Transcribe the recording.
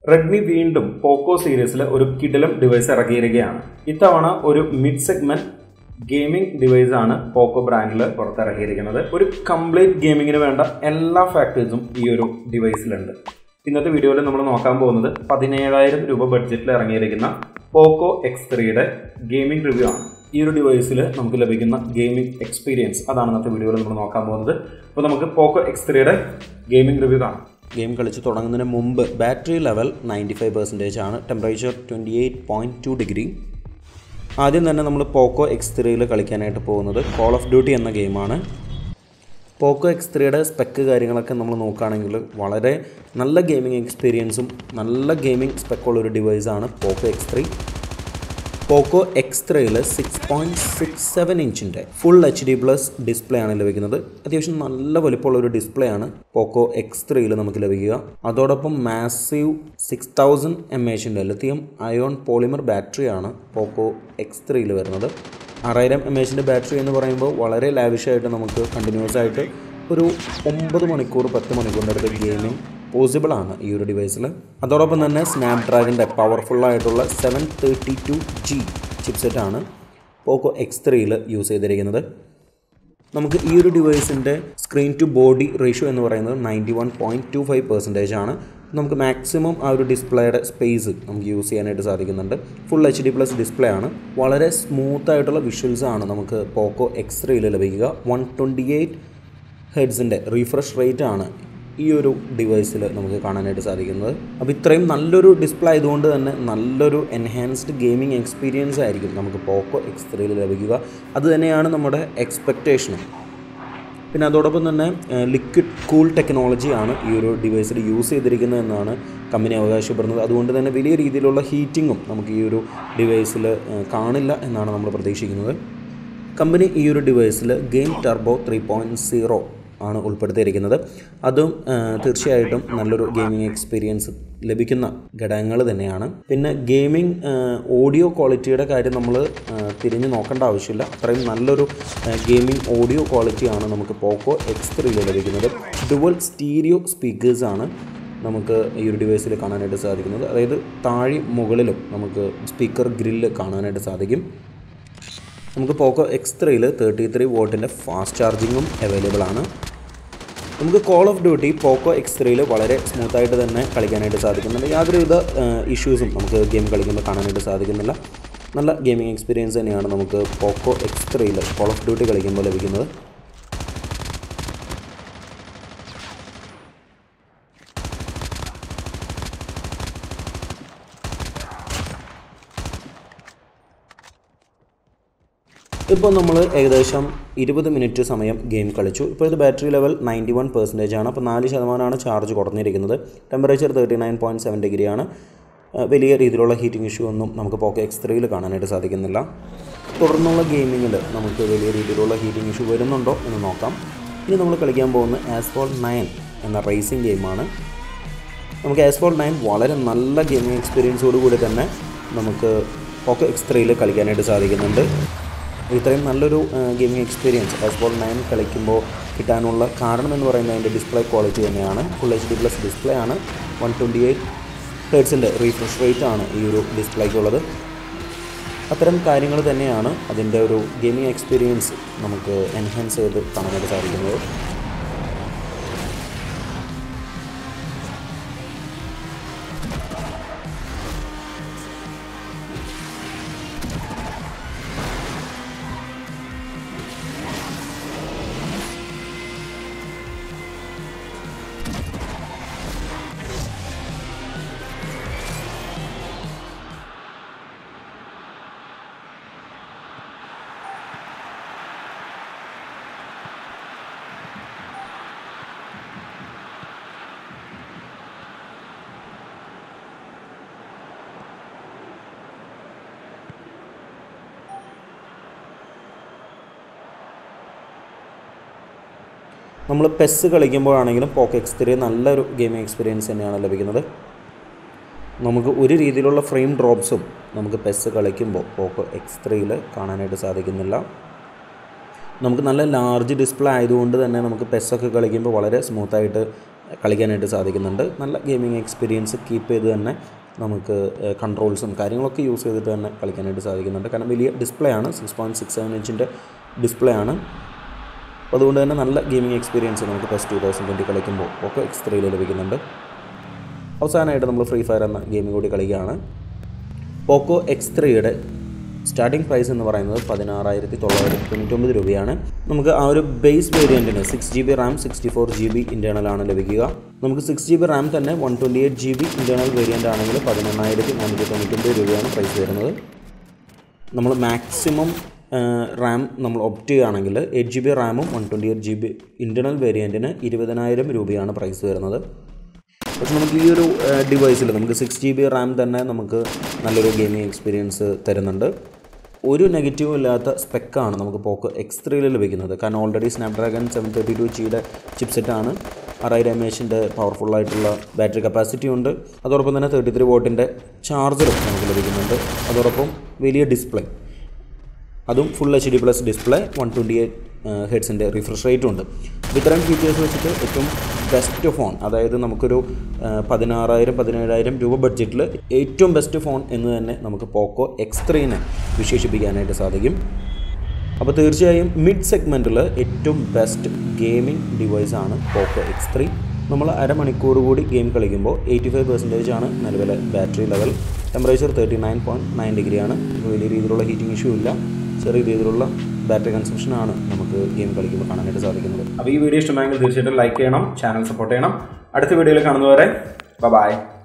Redmi വീണ്ടും പോക്കോ സീരീസിൽ ഒരു കിടിലം ഡിവൈസ് ഇറക്കിയിരിക്കുകയാണ് ഇത്തവണ ഒരു മിഡ് സെഗ്മെന്റ് ഗെയിമിംഗ് ഡിവൈസ് ആണ് പോക്കോ ബ്രാൻഡിൽ പുറത്തിറക്കിയിരിക്കുന്നത് ഒരു കംപ്ലീറ്റ് ഗെയിമിങ്ങിന് വേണ്ട എല്ലാ ഫാക്ടേഴ്സും ഈ ഒരു ഡിവൈസിലുണ്ട് ഇന്നത്തെ വീഡിയോയിൽ നമ്മൾ നോക്കാൻ പോകുന്നത് പതിനേഴായിരം രൂപ ബഡ്ജറ്റിൽ ഇറങ്ങിയിരിക്കുന്ന പോക്കോ എക്സ് ത്രീയുടെ ഗെയിമിംഗ് റിവ്യൂ ആണ് ഈ ഒരു ഡിവൈസിൽ നമുക്ക് ലഭിക്കുന്ന ഗെയിമിംഗ് എക്സ്പീരിയൻസ് അതാണ് ഇന്നത്തെ വീഡിയോയിൽ നമ്മൾ നോക്കാൻ പോകുന്നത് അപ്പോൾ നമുക്ക് പോക്കോ എക്സ് ത്രീയുടെ ഗെയിമിംഗ് റിവ്യൂ കാണാം ഗെയിം കളിച്ച് തുടങ്ങുന്നതിന് മുമ്പ് battery level ninety five percentage ആണ് temperature twenty eight point two degree ആദ്യം തന്നെ നമ്മൾ പോക്കോ എക്സ് ത്രീയിൽ കളിക്കാനായിട്ട് പോകുന്നത് കോൾ ഓഫ് ഡ്യൂട്ടി എന്ന ഗെയിമാണ് പോക്കോ എക്സ് ത്രീയുടെ സ്പെക്ക് കാര്യങ്ങളൊക്കെ നമ്മൾ നോക്കുകയാണെങ്കിൽ വളരെ നല്ല ഗെയിമിംഗ് എക്സ്പീരിയൻസും നല്ല ഗെയിമിംഗ് സ്പെക്കുള്ള ഒരു ഡിവൈസാണ് Poco X three Poco X ത്രീയിൽ സിക്സ് പോയിൻറ്റ് സിക്സ് സെവൻ ഇഞ്ചിൻ്റെ full H D plus display ആണ് ലഭിക്കുന്നത് അത്യാവശ്യം നല്ല വലിപ്പമുള്ള ഒരു ഡിസ്പ്ലേ ആണ് പോക്കോ എക്സ് ത്രീയിൽ നമുക്ക് ലഭിക്കുക അതോടൊപ്പം മാസീവ് സിക്സ് തൗസൻഡ് എം എച്ചിൻ്റെ ലിത്തിയം അയോൺ പോളിമർ ബാറ്ററിയാണ് പോക്കോ എക്സ് ത്രീയിൽ വരുന്നത് ആറായിരം എം എച്ചിൻ്റെ ബാറ്ററി എന്ന് പറയുമ്പോൾ വളരെ ലാവിഷായിട്ട് നമുക്ക് കണ്ടിന്യൂസ് ആയിട്ട് ഒരു ഒമ്പത് മണിക്കൂർ പത്ത് മണിക്കൂറിൻ്റെ അടുത്ത് ഗെയിമിംഗ് പോസിബിൾ ആണ് ഈ ഒരു ഡിവൈസിൽ അതോടൊപ്പം തന്നെ സ്നാപ്ഡ്രാഗൻ്റെ പവർഫുള്ളായിട്ടുള്ള സെവൻ തേർട്ടി ടു ജി ചിപ്സെറ്റാണ് പോക്കോ എക്സ് ത്രീയിൽ യൂസ് ചെയ്തിരിക്കുന്നത് നമുക്ക് ഈ ഒരു ഡിവൈസിൻ്റെ സ്ക്രീൻ ടു ബോഡി റേഷ്യോ എന്ന് പറയുന്നത് ninety one point two five percentage ആണ് നമുക്ക് മാക്സിമം ആ ഒരു ഡിസ്പ്ലേയുടെ സ്പേസ് നമുക്ക് യൂസ് ചെയ്യാനായിട്ട് സാധിക്കുന്നുണ്ട് full H D plus display ആണ് വളരെ സ്മൂത്ത് ആയിട്ടുള്ള വിഷ്വൽസ് ആണ് നമുക്ക് പോക്കോ എക്സ് ത്രീയിൽ ലഭിക്കുക വൺ ട്വൻറ്റി എയ്റ്റ് ഹെഡ്സിൻ്റെ റീഫ്രഷ് റേറ്റ് ആണ് ഈ ഒരു ഡിവൈസിൽ നമുക്ക് കാണാനായിട്ട് സാധിക്കുന്നത് അപ്പോൾ ഇത്രയും നല്ലൊരു ഡിസ്പ്ലേ ആയതുകൊണ്ട് തന്നെ നല്ലൊരു എൻഹാൻസ്ഡ് ഗെയിമിംഗ് എക്സ്പീരിയൻസ് ആയിരിക്കും നമുക്ക് പോക്കോ എക്സ് ത്രീയിൽ ലഭിക്കുക അത് തന്നെയാണ് നമ്മുടെ എക്സ്പെക്റ്റേഷനും പിന്നെ അതോടൊപ്പം തന്നെ ലിക്വിഡ് കൂൾ ടെക്നോളജിയാണ് ഈ ഒരു ഡിവൈസിൽ യൂസ് ചെയ്തിരിക്കുന്നത് എന്നാണ് കമ്പനി അവകാശപ്പെടുന്നത് അതുകൊണ്ട് തന്നെ വലിയ രീതിയിലുള്ള ഹീറ്റിങ്ങും നമുക്ക് ഈ ഒരു ഡിവൈസിൽ കാണില്ല എന്നാണ് നമ്മൾ പ്രതീക്ഷിക്കുന്നത് കമ്പനി ഈ ഒരു ഡിവൈസിൽ game turbo three point zero ആണ് ഉൾപ്പെടുത്തിയിരിക്കുന്നത് അതും തീർച്ചയായിട്ടും നല്ലൊരു ഗെയിമിംഗ് എക്സ്പീരിയൻസ് ലഭിക്കുന്ന ഘടകങ്ങൾ തന്നെയാണ് പിന്നെ ഗെയിമിംഗ് ഓഡിയോ ക്വാളിറ്റിയുടെ കാര്യം നമ്മൾ തിരിഞ്ഞു നോക്കേണ്ട ആവശ്യമില്ല അത്രയും നല്ലൊരു ഗെയിമിംഗ് ഓഡിയോ ക്വാളിറ്റിയാണ് നമുക്ക് പോക്കോ എക്സ് ത്രീയിൽ ലഭിക്കുന്നത് ഡുവൽ സ്റ്റീരിയോ സ്പീക്കേഴ്സാണ് നമുക്ക് ഈ ഒരു ഡിവൈസിൽ കാണാനായിട്ട് സാധിക്കുന്നത് അതായത് താഴെ മുകളിലും നമുക്ക് സ്പീക്കർ ഗ്രില്ല് കാണാനായിട്ട് സാധിക്കും നമുക്ക് പോക്കോ എക്സ് ത്രീയിൽ തേർട്ടി ത്രീ വോട്ടിൻ്റെ ഫാസ്റ്റ് ചാർജിങ്ങും അവൈലബിൾ ആണ് നമുക്ക് Call of Duty Poco X ത്രീയിൽ വളരെ സ്മൂത്തായിട്ട് തന്നെ കളിക്കാനായിട്ട് സാധിക്കുന്നുണ്ട് യാതൊരുവിധ ഇഷ്യൂസും നമുക്ക് ഗെയിം കളിക്കുമ്പോൾ കാണാനായിട്ട് സാധിക്കുന്നില്ല നല്ല ഗെയിമിംഗ് എക്സ്പീരിയൻസ് തന്നെയാണ് നമുക്ക് പോക്കോ എക്സ് ത്രീയിൽ കോൾ ഓഫ് ഡ്യൂട്ടി കളിക്കുമ്പോൾ ലഭിക്കുന്നത് ഇപ്പോൾ നമ്മൾ ഏകദേശം ഇരുപത് മിനിറ്റ് സമയം ഗെയിം കളിച്ചു ഇപ്പോൾ ഇത് battery level ninety one percentage ആണ് അപ്പോൾ നാല് ശതമാനമാണ് ചാർജ് കുറഞ്ഞിരിക്കുന്നത് temperature thirty nine point seven ഡിഗ്രിയാണ് വലിയ രീതിയിലുള്ള ഹീറ്റിംഗ് ഇഷ്യൂ ഒന്നും നമുക്ക് പോക്കോ എക്സ് ത്രീയിൽ കാണാനായിട്ട് സാധിക്കുന്നില്ല തുടർന്നുള്ള ഗെയിമിങ്ങിൽ നമുക്ക് വലിയ രീതിയിലുള്ള ഹീറ്റിംഗ് ഇഷ്യൂ വരുന്നുണ്ടോ എന്ന് നോക്കാം ഇനി നമ്മൾ കളിക്കാൻ പോകുന്ന ആസ്ഫോൾ നയൻ എന്ന റേസിംഗ് ഗെയിമാണ് നമുക്ക് ആസ്ഫോൾ നയൻ വളരെ നല്ല ഗെയിമിംഗ് എക്സ്പീരിയൻസോട് കൂടി തന്നെ നമുക്ക് പോക്കോ എക്സ് ത്രീയിൽ കളിക്കാനായിട്ട് സാധിക്കുന്നുണ്ട് ഇത്രയും നല്ലൊരു ഗെയിമിംഗ് എക്സ്പീരിയൻസ് ആസ്ബോൾ നയൻ കളിക്കുമ്പോൾ കിട്ടാനുള്ള കാരണം എന്ന് പറയുന്നത് അതിൻ്റെ ഡിസ്പ്ലേ ക്വാളിറ്റി തന്നെയാണ് full H D plus display ആണ് വൺ ട്വൻറ്റി എയ്റ്റ് ഹേർട്സിൻ്റെ റീഫ്രഷ് റേറ്റ് ആണ് ഈ ഒരു ഡിസ്പ്ലേക്കുള്ളത് അത്തരം കാര്യങ്ങൾ തന്നെയാണ് അതിൻ്റെ ഒരു ഗെയിമിംഗ് എക്സ്പീരിയൻസ് നമുക്ക് എൻഹാൻസ് ചെയ്ത് കാണാനായിട്ട് സാധിക്കുന്നത് നമ്മൾ പെസ് കളിക്കുമ്പോഴാണെങ്കിലും പോക്കോ എക്സ് ത്രീ നല്ലൊരു ഗെയിമിംഗ് എക്സ്പീരിയൻസ് തന്നെയാണ് ലഭിക്കുന്നത് നമുക്ക് ഒരു രീതിയിലുള്ള ഫ്രെയിം ഡ്രോപ്സും നമുക്ക് പെസ് കളിക്കുമ്പോൾ പോക്കോ എക്സ് ത്രീയിൽ കാണാനായിട്ട് സാധിക്കുന്നില്ല നമുക്ക് നല്ല ലാർജ് ഡിസ്പ്ലേ ആയതുകൊണ്ട് തന്നെ നമുക്ക് പെസ്സൊക്കെ കളിക്കുമ്പോൾ വളരെ സ്മൂത്തായിട്ട് കളിക്കാനായിട്ട് സാധിക്കുന്നുണ്ട് നല്ല ഗെയിമിംഗ് എക്സ്പീരിയൻസ് കീപ്പ് ചെയ്ത് തന്നെ നമുക്ക് കൺട്രോൾസും കാര്യങ്ങളൊക്കെ യൂസ് ചെയ്തിട്ട് തന്നെ കളിക്കാനായിട്ട് സാധിക്കുന്നുണ്ട് കാരണം വലിയ ഡിസ്പ്ലേ ആണ് സിക്സ് പോയിൻറ്റ് സിക്സ് സെവൻ ഇഞ്ചിൻ്റെ ഡിസ്പ്ലേ ആണ് അപ്പോൾ അതുകൊണ്ട് തന്നെ നല്ല ഗെയിമിംഗ് എക്സ്പീരിയൻസ് നമുക്ക് പ്ലസ് ടു തൗസൻഡ് ട്വൻറ്റി കളിക്കുമ്പോൾ ഒക്കെ എക്സ് ത്രീയിൽ ലഭിക്കുന്നുണ്ട് അവസാനമായിട്ട് നമ്മൾ ഫ്രീ ഫയർ എന്ന ഗെയിം കൂടി കളിക്കുകയാണ് പോക്കോ എക്സ് ത്രീയുടെ സ്റ്റാർട്ടിംഗ് പ്രൈസ് എന്ന് പറയുന്നത് പതിനാറായിരത്തി തൊള്ളായിരത്തി തൊണ്ണൂറ്റൊമ്പത് രൂപയാണ് നമുക്ക് ആ ഒരു ബേസ് വേരിയൻറ്റിന് six G B RAM sixty four G B internal ആണ് ലഭിക്കുക നമുക്ക് സിക്സ് ജി ബി റാം തന്നെ one twenty eight G B internal variant ആണെങ്കിൽ പതിനെണ്ണായിരത്തി നാനൂറ്റി തൊണ്ണൂറ്റൊമ്പത് രൂപയാണ് പ്രൈസ് വരുന്നത് നമ്മൾ മാക്സിമം റാം നമ്മൾ ഒപ്റ്റ് ചെയ്യുകയാണെങ്കിൽ എയ്റ്റ് ജി ബി റാമും one twenty eight G B internal വേരിയൻറ്റിന് ഇരുപതിനായിരം രൂപയാണ് പ്രൈസ് വരുന്നത് പക്ഷെ നമുക്ക് ഈ ഒരു ഡിവൈസിൽ നമുക്ക് സിക്സ് ജി ബി റാം തന്നെ നമുക്ക് നല്ലൊരു ഗെയിമിംഗ് എക്സ്പീരിയൻസ് തരുന്നുണ്ട് ഒരു നെഗറ്റീവും ഇല്ലാത്ത സ്പെക്കാണ് നമുക്ക് പോക്കോ എക്സ് ത്രീയിൽ ലഭിക്കുന്നത് കാരണം already Snapdragon seven thirty two ജിയുടെ ചിപ്സെറ്റാണ് ആറായിരം എം എച്ചിൻ്റെ പവർഫുള്ളായിട്ടുള്ള ബാറ്ററി കപ്പാസിറ്റി ഉണ്ട് അതോടൊപ്പം തന്നെ തേർട്ടി ത്രീ വോട്ടിൻ്റെ ചാർജറും നമുക്ക് ലഭിക്കുന്നുണ്ട് അതോടൊപ്പം വലിയ ഡിസ്പ്ലേ അതും full H D plus display one twenty eight ഹെഡ്സിൻ്റെ റിഫ്രഷ് റേറ്റും ഉണ്ട് അപ്പോൾ ഇത്തരം ഫീച്ചേഴ്സ് വെച്ചിട്ട് ഏറ്റവും ബെസ്റ്റ് ഫോൺ അതായത് നമുക്കൊരു ആ, പതിനാറായിരം പതിനേഴായിരം രൂപ ബഡ്ജറ്റിൽ ഏറ്റവും ബെസ്റ്റ് ഫോൺ എന്ന് തന്നെ നമുക്ക് പോക്കോ എക്സ് ത്രീനെ വിശേഷിപ്പിക്കാനായിട്ട് സാധിക്കും അപ്പോൾ തീർച്ചയായും മിഡ് സെഗ്മെൻറ്റിൽ ഏറ്റവും ബെസ്റ്റ് ഗെയിമിംഗ് ഡിവൈസാണ് പോക്കോ എക്സ് ത്രീ നമ്മൾ അരമണിക്കൂർ കൂടി ഗെയിം കളിക്കുമ്പോൾ എയ്റ്റി ഫൈവ് പെർസെൻറ്റേജ് ആണ് നിലവിലെ battery level temperature thirty nine point nine ഡിഗ്രിയാണ് വലിയ രീതിയിലുള്ള ഹീറ്റിംഗ് ഇഷ്യൂ ഇല്ല ചെറിയ രീതിയിലുള്ള ബാറ്ററി കൺസംഷനാണ് നമുക്ക് ഗെയിം കളിക്കുമ്പോൾ കാണാനായിട്ട് സാധിക്കുന്നത് അപ്പോൾ ഈ വീഡിയോ ഇഷ്ടമായെങ്കിൽ തീർച്ചയായിട്ടും ലൈക്ക് ചെയ്യണം ചാനൽ സപ്പോർട്ട് ചെയ്യണം അടുത്ത വീഡിയോയിൽ കാണുന്നവരെ ബൈ